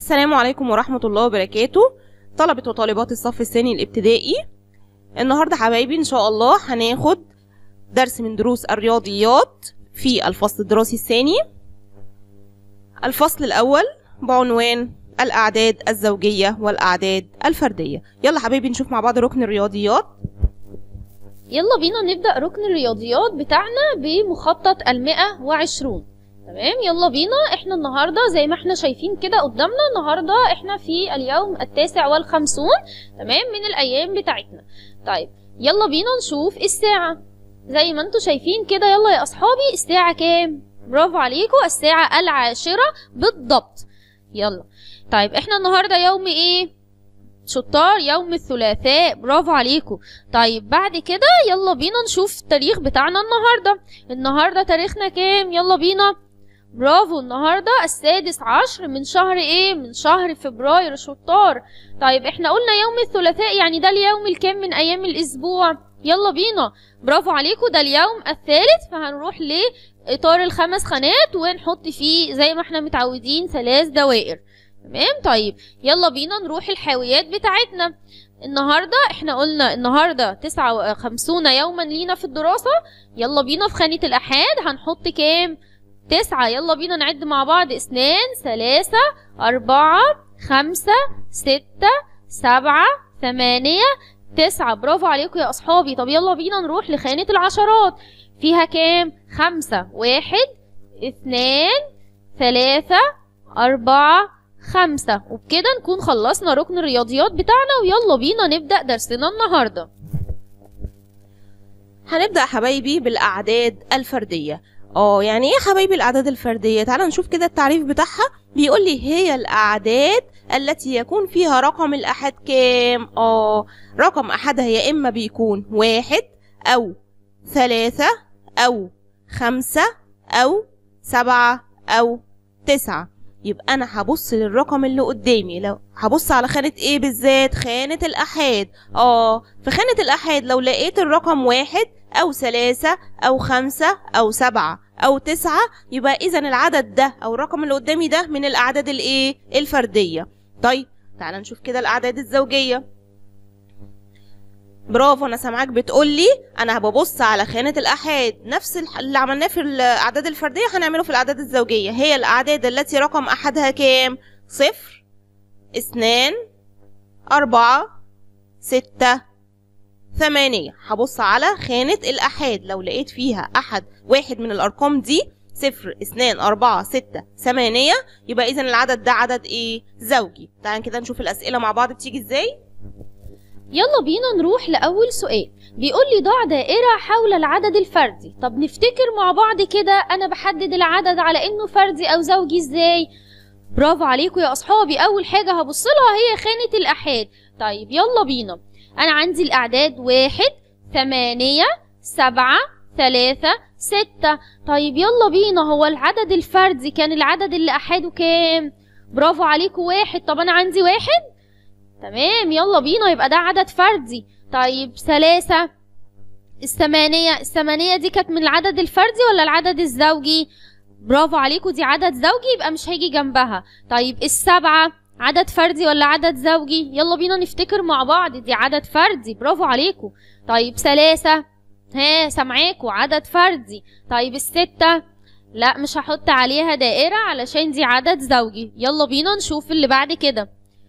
السلام عليكم ورحمة الله وبركاته طلبة وطالبات الصف الثاني الابتدائي النهاردة حبايبي إن شاء الله هناخد درس من دروس الرياضيات في الفصل الدراسي الثاني الفصل الأول بعنوان الأعداد الزوجية والأعداد الفردية يلا حبايبي نشوف مع بعض ركن الرياضيات يلا بينا نبدأ ركن الرياضيات بتاعنا بمخطط المئة وعشرون تمام يلا بينا احنا النهاردة زي ما احنا شايفين كده قدامنا النهاردة احنا في اليوم التاسع والخمسون تمام من الأيام بتاعتنا طيب يلا بينا نشوف الساعة زي ما انتوا شايفين كده يلا يا أصحابي الساعة كام برافو عليكم الساعة العاشرة بالضبط يلا طيب احنا النهاردة يوم ايه شطار يوم الثلاثاء برافو عليكم طيب بعد كده يلا بينا نشوف التاريخ بتاعنا النهارده النهارده تاريخنا كام يلا بينا برافو النهارده السادس عشر من شهر ايه من شهر فبراير شطار طيب احنا قلنا يوم الثلاثاء يعني ده اليوم الكام من ايام الاسبوع يلا بينا برافو عليكم ده اليوم الثالث فهنروح لاطار الخمس خانات ونحط فيه زي ما احنا متعودين ثلاث دوائر تمام طيب يلا بينا نروح الحاويات بتاعتنا النهاردة احنا قلنا النهاردة تسعة وخمسون يوما لينا في الدراسة يلا بينا في خانة الأحاد هنحط كام تسعة يلا بينا نعد مع بعض اثنان ثلاثة أربعة خمسة ستة سبعة ثمانية تسعة برافو عليكم يا أصحابي طب يلا بينا نروح لخانة العشرات فيها كام خمسة واحد اثنان ثلاثة أربعة خمسة وبكده نكون خلصنا ركن الرياضيات بتاعنا ويلا بينا نبدأ درسنا النهاردة هنبدأ حبايبي بالأعداد الفردية اه يعني ايه يا حبايبي الأعداد الفردية تعالى نشوف كده التعريف بتاعها بيقول لي هي الأعداد التي يكون فيها رقم الأحد كام اه رقم أحدها يا إما بيكون واحد أو ثلاثة أو خمسة أو سبعة أو تسعة يبقى انا هبص للرقم اللي قدامي لو هبص على خانة ايه بالذات خانة الاحاد اه في خانة الاحاد لو لقيت الرقم واحد او ثلاثة او خمسة او سبعة او تسعة يبقى اذا العدد ده او الرقم اللي قدامي ده من الاعداد الايه الفردية طيب تعال نشوف كده الاعداد الزوجية برافو انا سامعاك بتقولي انا ببص على خانة الاحاد نفس اللي عملناه في الاعداد الفردية هنعمله في الاعداد الزوجية هي الاعداد التي رقم احدها كام صفر اثنان اربعة ستة ثمانية هبص على خانة الاحاد لو لقيت فيها احد واحد من الارقام دي صفر اثنان اربعة ستة ثمانية يبقى اذا العدد ده عدد ايه زوجي تعال كده نشوف الاسئلة مع بعض بتيجي ازاي يلا بينا نروح لأول سؤال بيقول لي ضع دائرة حول العدد الفردي طب نفتكر مع بعض كده أنا بحدد العدد على إنه فردي أو زوجي إزاي برافو عليكم يا أصحابي أول حاجة هبص لها هي خانة الأحاد طيب يلا بينا أنا عندي الأعداد واحد ثمانية سبعة ثلاثة ستة طيب يلا بينا هو العدد الفردي كان العدد اللي أحاده كام برافو عليكم واحد طب أنا عندي واحد تمام يلا بينا يبقى ده عدد فردي طيب ثلاثة الثمانية الثمانية دي كانت من العدد الفردي ولا العدد الزوجي برافو عليكم دي عدد زوجي يبقى مش هيجي جنبها طيب السبعة عدد فردي ولا عدد زوجي يلا بينا نفتكر مع بعض دي عدد فردي برافو عليكم طيب ثلاثة ها سامعاكوا عدد فردي طيب الستة لا مش هحط عليها دائرة علشان دي عدد زوجي يلا بينا نشوف اللي بعد كده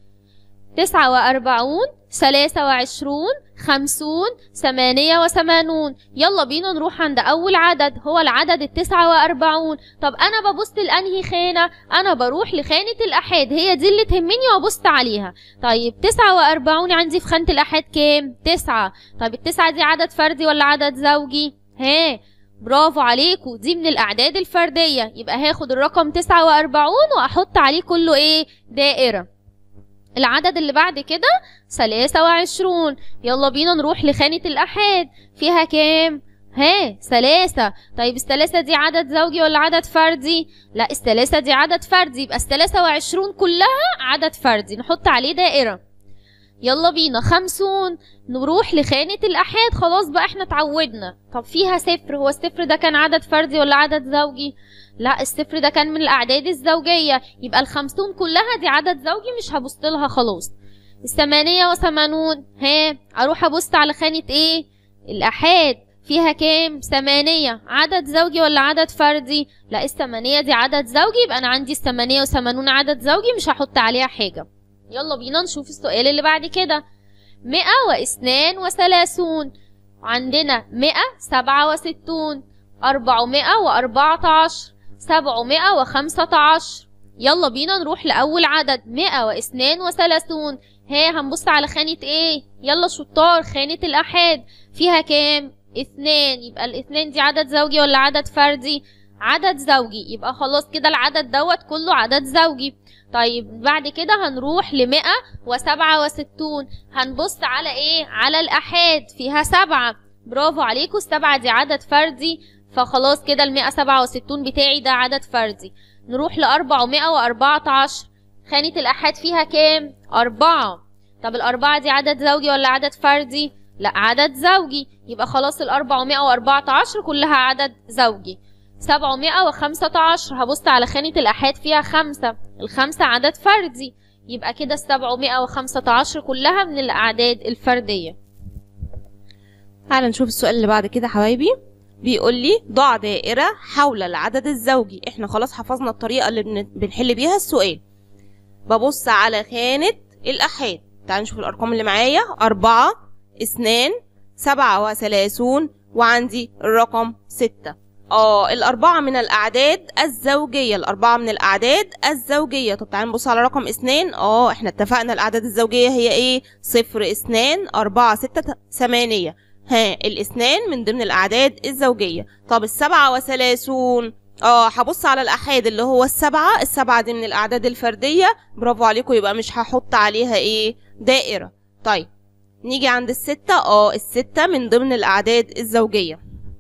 تسعة وأربعون ثلاثة وعشرون خمسون ثمانية وثمانون يلا بينا نروح عند أول عدد هو العدد التسعة وأربعون طب أنا ببص لأنهي خانة أنا بروح لخانة الأحاد هي دي اللي تهمني وأبص عليها طيب تسعة وأربعون عندي في خانة الأحاد كام تسعة طب التسعة دي عدد فردي ولا عدد زوجي ها برافو عليكم دي من الأعداد الفردية يبقى هاخد الرقم تسعة وأربعون وأحط عليه كله إيه دائرة العدد اللي بعد كده ثلاثة وعشرون يلا بينا نروح لخانة الأحاد فيها كام؟ ها ثلاثة طيب الثلاثة دي عدد زوجي ولا عدد فردي؟ لا الثلاثة دي عدد فردي يبقى الثلاثة وعشرون كلها عدد فردي نحط عليه دائرة يلا بينا خمسون نروح لخانة الأحاد خلاص بقى احنا اتعودنا طب فيها صفر هو الصفر ده كان عدد فردي ولا عدد زوجي لا الصفر ده كان من الأعداد الزوجية يبقى الخمسون كلها دي عدد زوجي مش هبص لها خلاص الثمانية وثمانون ها أروح أبص على خانة ايه الأحاد فيها كام ثمانية عدد زوجي ولا عدد فردي لا الثمانية دي عدد زوجي يبقى أنا عندي الثمانية وثمانون عدد زوجي مش هحط عليها حاجة يلا بينا نشوف السؤال اللي بعد كده مئة واثنان وثلاثون عندنا مئة سبعة وستون أربعمائة وأربعة عشر سبعمائة وخمسة عشر يلا بينا نروح لأول عدد مئة واثنان وثلاثون ها هنبص على خانة ايه يلا شطار خانة الأحاد فيها كام اثنان يبقى الاثنان دي عدد زوجي ولا عدد فردي عدد زوجي يبقى خلاص كده العدد دوت كله عدد زوجي طيب بعد كده هنروح لمئة وسبعة وستون هنبص على ايه على الأحاد فيها سبعة برافو عليكم السبعة دي عدد فردي فخلاص كده المئة سبعة وستون بتاعي ده عدد فردي نروح لأربعمائة وأربعة عشر خانة الأحاد فيها كام؟ أربعة طب الأربعة دي عدد زوجي ولا عدد فردي؟ لا عدد زوجي يبقى خلاص الأربعمائة وأربعة عشر كلها عدد زوجي سبعمائة وخمسة عشر هبص على خانة الأحاد فيها خمسة الخمسة عدد فردي يبقى كده السبعمائة وخمسة عشر كلها من الأعداد الفردية تعالى نشوف السؤال اللي بعد كده حبايبي بيقول لي ضع دائرة حول العدد الزوجي احنا خلاص حفظنا الطريقة اللي بن- بنحل بيها السؤال ببص على خانة الأحاد تعالى نشوف الأرقام اللي معايا أربعة اثنان سبعة وثلاثون وعندي الرقم ستة اه الأربعة من الأعداد الزوجية الأربعة من الأعداد الزوجية طب تعالى نبص على رقم اثنين اه احنا اتفقنا الأعداد الزوجية هي ايه صفر اثنان أربعة ستة ت- ثمانية ها الاثنان من ضمن الأعداد الزوجية طب السبعة وثلاثون اه هبص على الأحاد اللي هو السبعة السبعة دي من الأعداد الفردية برافو عليكم يبقى مش هحط عليها ايه دائرة طيب نيجي عند الستة اه الستة من ضمن الأعداد الزوجية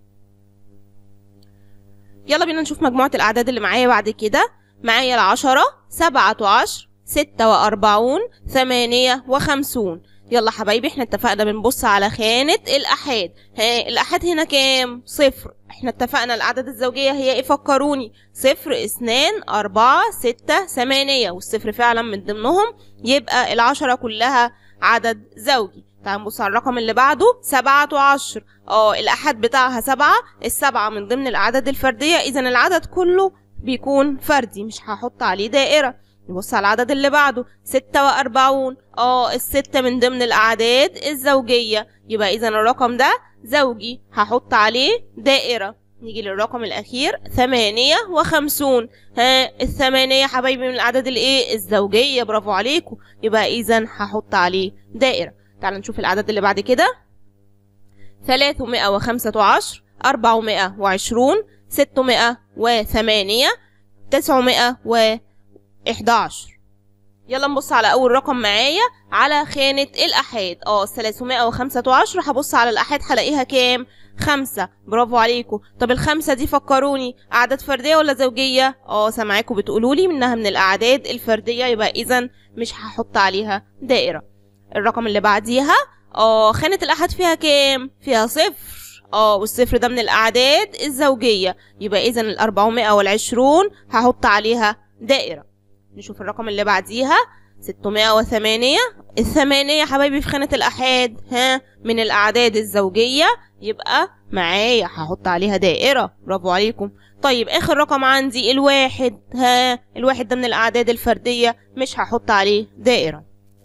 يلا بينا نشوف مجموعة الأعداد اللي معايا بعد كده معايا العشرة سبعة عشر ستة وأربعون ثمانية وخمسون يلا حبايبي احنا اتفقنا بنبص على خانة الأحاد ها الأحاد هنا كام؟ صفر احنا اتفقنا الأعداد الزوجية هي ايه فكروني صفر اثنان أربعة ستة ثمانية والصفر فعلا من ضمنهم يبقى العشرة كلها عدد زوجي تعال نبص على الرقم اللي بعده سبعة وعشر اه الأحد بتاعها سبعة السبعة من ضمن الأعداد الفردية إذا العدد كله بيكون فردي مش هحط عليه دائرة نبص على العدد اللي بعده ستة وأربعون اه الستة من ضمن الأعداد الزوجية يبقى إذا الرقم ده زوجي هحط عليه دائرة نيجي للرقم الأخير ثمانية وخمسون ها الثمانية حبايبي من الأعداد الإيه الزوجية برافو عليكم يبقى إذا هحط عليه دائرة تعال نشوف الأعداد اللي بعد كده ثلاثمائة وخمسة عشر أربعمائة وعشرون ستمائة وثمانية تسعمائة وإحدى عشر يلا نبص على أول رقم معايا على خانة الأحاد اه ثلاثمائة وخمسة عشر هبص على الأحاد هلاقيها كام خمسة برافو عليكم طب الخمسة دي فكروني أعداد فردية ولا زوجية اه سامعاكم بتقولولي منها من الأعداد الفردية يبقى إذا مش هحط عليها دائرة الرقم اللي بعديها اه خانة الأحد فيها كام؟ فيها صفر اه والصفر ده من الأعداد الزوجية يبقى إذا الأربعمائة والعشرون هحط عليها دائرة نشوف الرقم اللي بعديها ستمائة وثمانية الثمانية حبايبي في خانة الأحاد ها من الأعداد الزوجية يبقى معايا هحط عليها دائرة برافو عليكم طيب آخر رقم عندي الواحد ها الواحد ده من الأعداد الفردية مش هحط عليه دائرة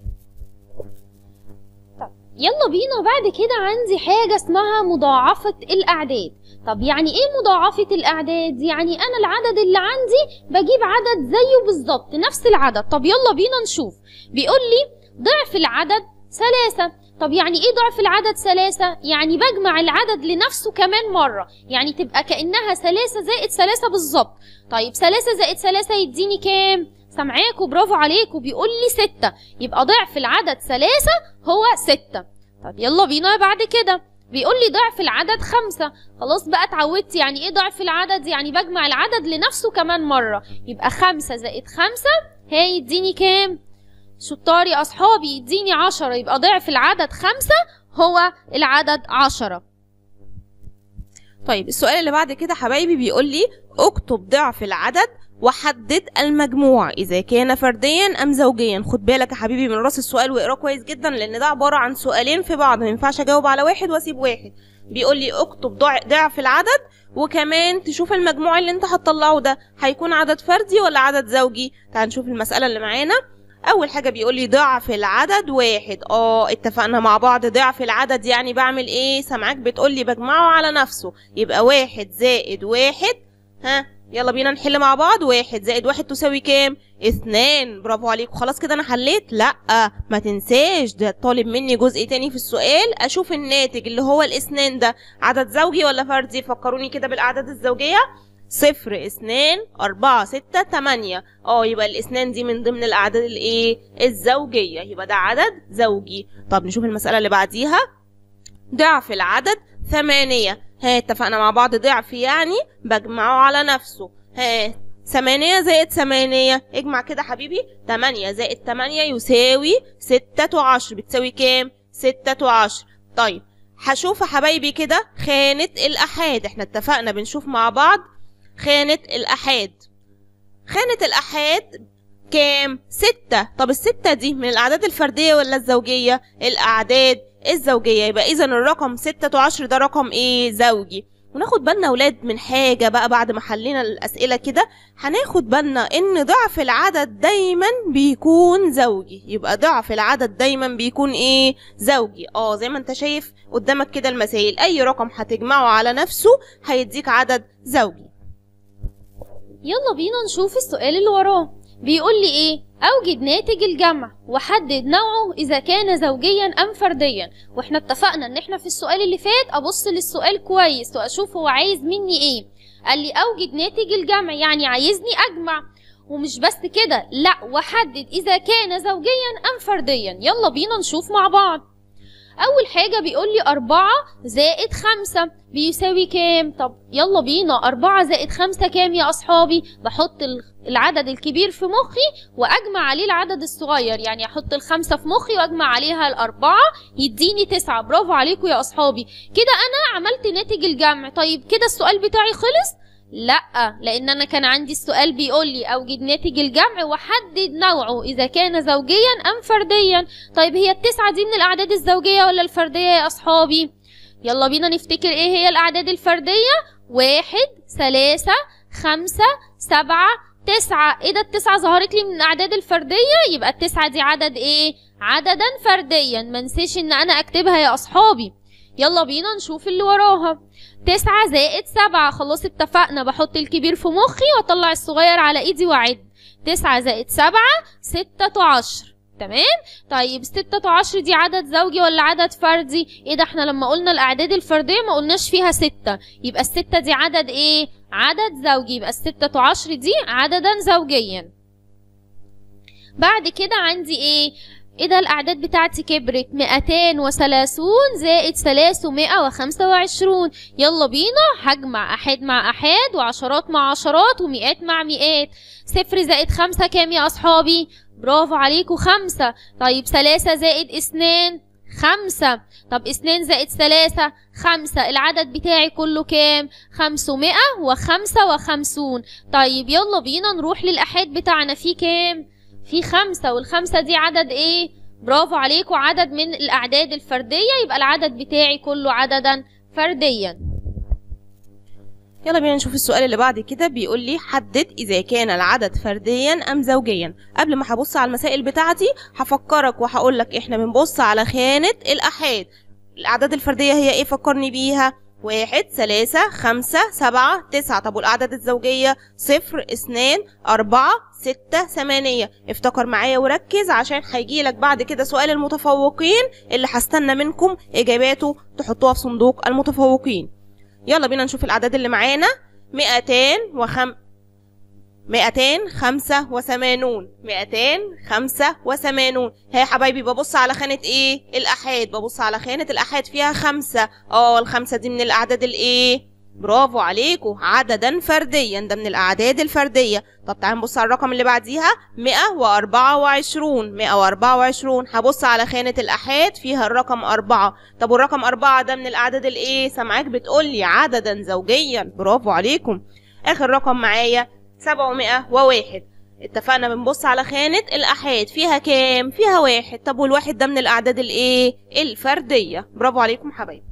يلا بينا بعد كده عندي حاجة اسمها مضاعفة الأعداد طب يعني ايه مضاعفة الأعداد؟ يعني أنا العدد اللي عندي بجيب عدد زيه بالظبط نفس العدد طب يلا بينا نشوف بيقول لي ضعف العدد ثلاثة طب يعني ايه ضعف العدد ثلاثة؟ يعني بجمع العدد لنفسه كمان مرة يعني تبقى كأنها ثلاثة زائد ثلاثة بالظبط طيب ثلاثة زائد ثلاثة يديني كام؟ سامعاكوا برافو عليكوا بيقول لي ستة يبقى ضعف العدد ثلاثة هو ستة طب يلا بينا بعد كده بيقول لي ضعف العدد خمسة خلاص بقى اتعودت يعني ايه ضعف العدد يعني بجمع العدد لنفسه كمان مرة يبقى خمسة زائد خمسة هيديني كام شطار يا أصحابي يديني عشرة يبقى ضعف العدد خمسة هو العدد عشرة طيب السؤال اللي بعد كده حبايبي بيقول لي اكتب ضعف العدد وحدد المجموع اذا كان فرديا ام زوجيا خد بالك يا حبيبي من راس السؤال واقراه كويس جدا لان ده عباره عن سؤالين في بعض ما ينفعش اجاوب على واحد واسيب واحد بيقول لي اكتب ضع- ضعف العدد وكمان تشوف المجموع اللي انت هتطلعه ده هيكون عدد فردي ولا عدد زوجي تعال نشوف المساله اللي معانا اول حاجه بيقول لي ضعف العدد واحد اه اتفقنا مع بعض ضعف العدد يعني بعمل ايه سامعاك بتقول لي بجمعه على نفسه يبقى واحد زائد واحد ها يلا بينا نحل مع بعض واحد زائد واحد تساوي كام اثنان برافو عليكم خلاص كده انا حليت لا ما تنساش ده طالب مني جزء تاني في السؤال اشوف الناتج اللي هو الاثنان ده عدد زوجي ولا فردي فكروني كده بالاعداد الزوجيه صفر اثنان أربعة ستة تمانية اه يبقى الاثنان دي من ضمن الأعداد الايه الزوجية يبقى ده عدد زوجي طب نشوف المسألة اللي بعديها ضعف العدد ثمانية ها اتفقنا مع بعض ضعف يعني بجمعه على نفسه ها ثمانية زائد ثمانية اجمع كده حبيبي تمانية زائد تمانية يساوي ستة وعشر بتساوي كام ستة وعشر طيب هشوف يا حبايبي كده خانة الأحاد احنا اتفقنا بنشوف مع بعض خانة الأحاد خانة الأحاد كام؟ ستة طب الستة دي من الأعداد الفردية ولا الزوجية؟ الأعداد الزوجية يبقى إذا الرقم ستة وعشر ده رقم إيه؟ زوجي وناخد بالنا أولاد من حاجة بقى بعد ما حلينا الأسئلة كده هناخد بالنا إن ضعف العدد دايما بيكون زوجي يبقى ضعف العدد دايما بيكون إيه؟ زوجي اه زي ما انت شايف قدامك كده المسائل أي رقم هتجمعه على نفسه هيديك عدد زوجي يلا بينا نشوف السؤال اللي وراه بيقول لي ايه اوجد ناتج الجمع وحدد نوعه اذا كان زوجيا ام فرديا واحنا اتفقنا ان احنا في السؤال اللي فات ابص للسؤال كويس واشوف هو عايز مني ايه قال لي اوجد ناتج الجمع يعني عايزني اجمع ومش بس كده لا وحدد اذا كان زوجيا ام فرديا يلا بينا نشوف مع بعض أول حاجة بيقول لي أربعة زائد خمسة بيساوي كام؟ طب يلا بينا أربعة زائد خمسة كام يا أصحابي؟ بحط ال- العدد الكبير في مخي وأجمع عليه العدد الصغير يعني أحط الخمسة في مخي وأجمع عليها الأربعة يديني تسعة برافو عليكم يا أصحابي كده أنا عملت ناتج الجمع طيب كده السؤال بتاعي خلص؟ لا لان انا كان عندي السؤال بيقول لي اوجد ناتج الجمع وحدد نوعه اذا كان زوجيا ام فرديا طيب هي التسعة دي من الاعداد الزوجية ولا الفردية يا اصحابي يلا بينا نفتكر ايه هي الاعداد الفردية واحد ثلاثة خمسة سبعة تسعة ايه ده التسعة ظهرت لي من الاعداد الفردية يبقى التسعة دي عدد ايه عددا فرديا منسيش ان انا اكتبها يا اصحابي يلا بينا نشوف اللي وراها تسعة زائد سبعة خلاص اتفقنا بحط الكبير في مخي واطلع الصغير على ايدي واعد تسعة زائد سبعة ستة عشر تمام طيب ستة عشر دي عدد زوجي ولا عدد فردي ايه ده احنا لما قلنا الاعداد الفردية ما قلناش فيها ستة يبقى الستة دي عدد ايه عدد زوجي يبقى الستة عشر دي عددا زوجيا بعد كده عندي ايه ايه ده الاعداد بتاعتي كبرت 230 زائد 325 يلا بينا هجمع احاد مع احاد وعشرات مع عشرات ومئات مع مئات صفر زائد خمسة كام يا اصحابي برافو عليكم خمسة طيب ثلاثة زائد اثنان خمسة طب اثنين زائد ثلاثة خمسة العدد بتاعي كله كام خمسمائة وخمسة وخمسون طيب يلا بينا نروح للأحاد بتاعنا فيه كام في خمسة والخمسة دي عدد ايه برافو عليكم عدد من الأعداد الفردية يبقى العدد بتاعي كله عددا فرديا يلا بينا نشوف السؤال اللي بعد كده بيقول لي حدد اذا كان العدد فرديا ام زوجيا قبل ما هبص على المسائل بتاعتي هفكرك وهقول لك احنا بنبص على خانة الاحاد الاعداد الفردية هي ايه فكرني بيها واحد ثلاثة خمسة سبعة تسعة طب والأعداد الزوجية صفر اثنان أربعة ستة ثمانية افتكر معايا وركز عشان هيجيلك بعد كده سؤال المتفوقين اللي هستنى منكم إجاباته تحطوها في صندوق المتفوقين يلا بينا نشوف الأعداد اللي معانا مئتين وخم مئتين خمسة وثمانون مئتين خمسة وثمانون ها يا حبايبي ببص على خانة ايه الأحاد ببص على خانة الأحاد فيها خمسة اه الخمسة دي من الأعداد الايه برافو عليكم عددا فرديا ده من الأعداد الفردية طب تعالى نبص على الرقم اللي بعديها 124 124 هبص على خانة الأحاد فيها الرقم أربعة طب والرقم أربعة ده من الأعداد الإيه سامعاك بتقولي عددا زوجيا برافو عليكم آخر رقم معايا 701 اتفقنا بنبص على خانة الأحاد فيها كام؟ فيها واحد طب والواحد ده من الأعداد الإيه؟ الفردية برافو عليكم حبايبي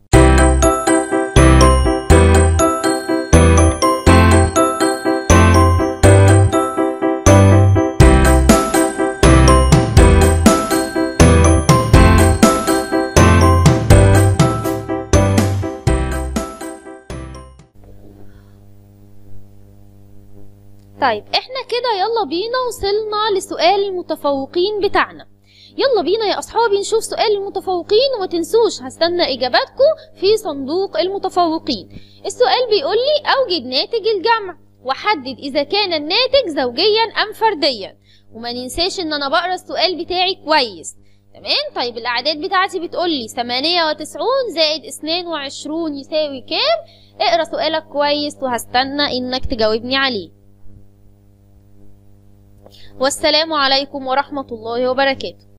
طيب احنا كده يلا بينا وصلنا لسؤال المتفوقين بتاعنا يلا بينا يا اصحابي نشوف سؤال المتفوقين وما تنسوش هستنى اجاباتكم في صندوق المتفوقين السؤال بيقول لي اوجد ناتج الجمع وحدد اذا كان الناتج زوجيا ام فرديا وما ننساش ان انا بقرا السؤال بتاعي كويس تمام طيب الاعداد بتاعتي بتقول لي 98 زائد 22 يساوي كام اقرا سؤالك كويس وهستنى انك تجاوبني عليه والسلام عليكم ورحمة الله وبركاته